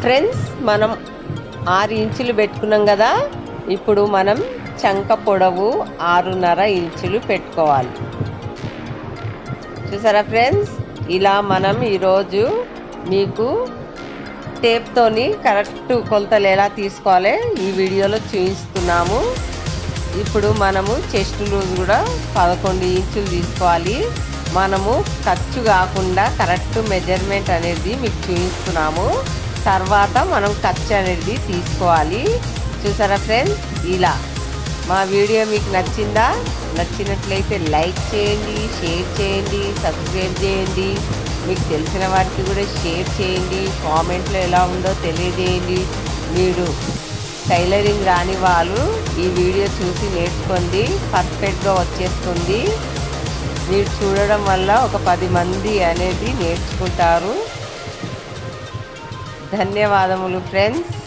friends మనం ఆరు ఇంచులు పెట్టుకున్నాం కదా ఇప్పుడు మనం చంక పొడవు ఆరున్నర ఇంచులు పెట్టుకోవాలి చూసారా ఫ్రెండ్స్ ఇలా మనం ఈరోజు మీకు టేప్తోని కరెక్ట్ కొలతలు ఎలా తీసుకోవాలి ఈ వీడియోలో చూపిస్తున్నాము ఇప్పుడు మనము చెస్ట్ లూజ్ కూడా పదకొండు ఇంచులు తీసుకోవాలి మనము ఖర్చు కాకుండా కరెక్ట్ మెజర్మెంట్ అనేది మీకు చూపిస్తున్నాము తర్వాత మనం ఖర్చు అనేది తీసుకోవాలి చూసారా ఫ్రెండ్స్ ఇలా మా వీడియో మీకు నచ్చిందా నచ్చినట్లయితే లైక్ చేయండి షేర్ చేయండి సబ్స్క్రైబ్ చేయండి మీకు తెలిసిన వారికి కూడా షేర్ చేయండి కామెంట్లో ఎలా ఉందో తెలియజేయండి మీరు టైలరింగ్ రాని వాళ్ళు ఈ వీడియో చూసి నేర్చుకోండి పర్ఫెక్ట్గా వచ్చేస్తుంది మీరు చూడడం వల్ల ఒక పది మంది అనేది నేర్చుకుంటారు ధన్యవాదములు ఫ్రెండ్స్